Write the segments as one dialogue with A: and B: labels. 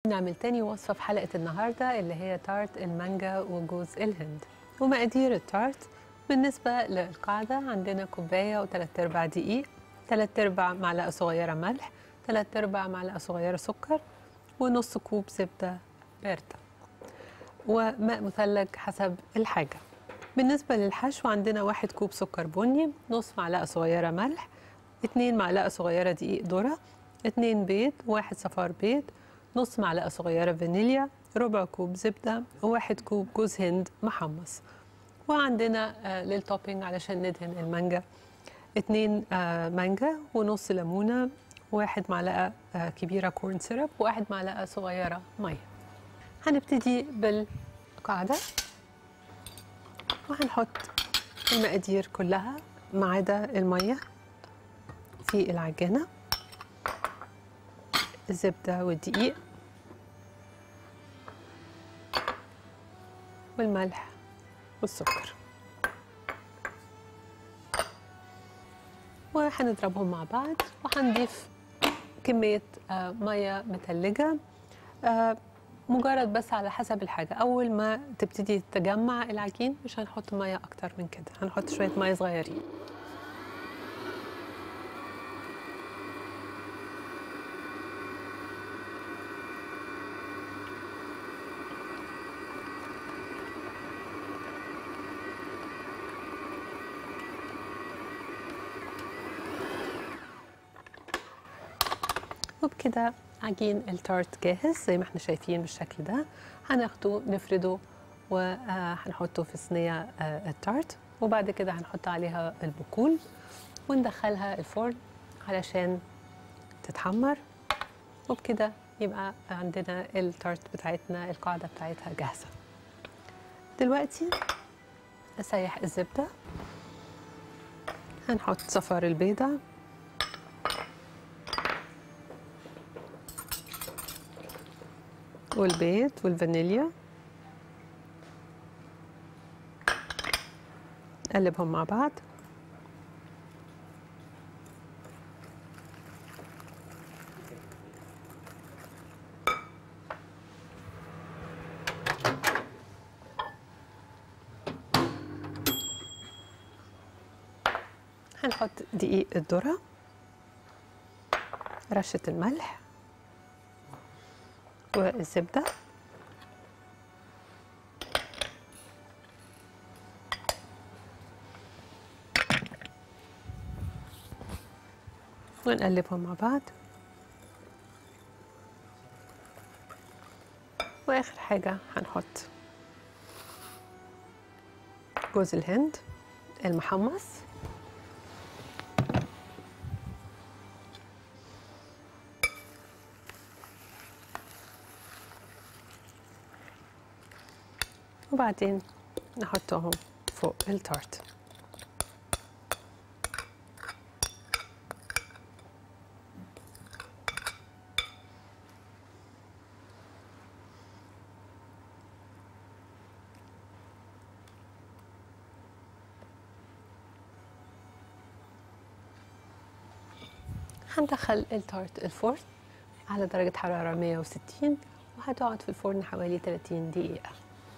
A: نعمل تاني وصفة في حلقة النهاردة اللي هي تارت المانجا وجوز الهند ومقادير التارت بالنسبة للقاعدة عندنا كوباية وثلاث أرباع دقيق ثلاث أرباع معلقة صغيرة ملح ثلاث أرباع معلقة صغيرة سكر ونص كوب زبدة باردة وماء مثلج حسب الحاجة بالنسبة للحشو عندنا واحد كوب سكر بني نص معلقة صغيرة ملح اتنين معلقة صغيرة دقيق ذرة اتنين بيض واحد صفار بيض نص معلقة صغيرة فانيليا ربع كوب زبدة وواحد كوب جوز هند محمص وعندنا آه للتوبينج علشان ندهن المانجا اتنين آه مانجا ونص ليمونة واحد معلقة آه كبيرة كورن سيرب وواحد معلقة صغيرة مية هنبتدي بالقاعدة وهنحط المقادير كلها ما عدا المية في العجانة الزبدة والدقيق والملح والسكر وهنضربهم مع بعض وهنضيف كمية آه، مية متلجة آه، مجرد بس على حسب الحاجة أول ما تبتدي تجمع العجين مش هنحط مية أكتر من كده هنحط شوية مية صغيرين وبكده عجين التارت جاهز زي ما احنا شايفين بالشكل ده هناخده نفرده وهنحطه في صينية آه، التارت وبعد كده هنحط عليها البقول وندخلها الفرن علشان تتحمر وبكده يبقى عندنا التارت بتاعتنا القاعدة بتاعتها جاهزة دلوقتي أسيح الزبدة هنحط صفار البيضة والبيض والفانيليا قلبهم مع بعض هنحط دقيق الذرة رشة الملح والزبدة ونقلبهم مع بعض واخر حاجة هنحط جوز الهند المحمص وبعدين نحطهم فوق التارت هندخل التارت الفرن على درجة حرارة 160 وهتقعد في الفرن حوالي 30 دقيقة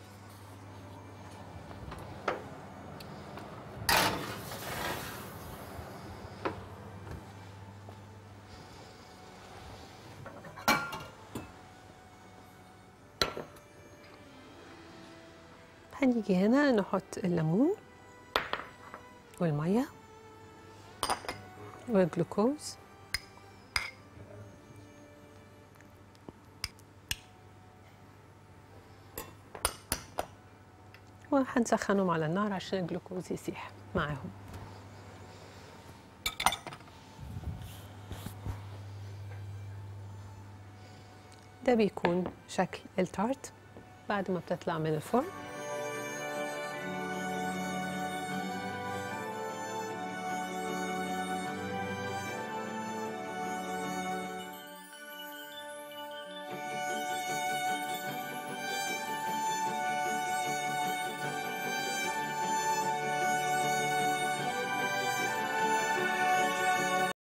A: هنيجي هنا نحط الليمون والمية والجلوكوز وهنسخنهم على النار عشان الجلوكوز يسيح معاهم ده بيكون شكل التارت بعد ما بتطلع من الفرن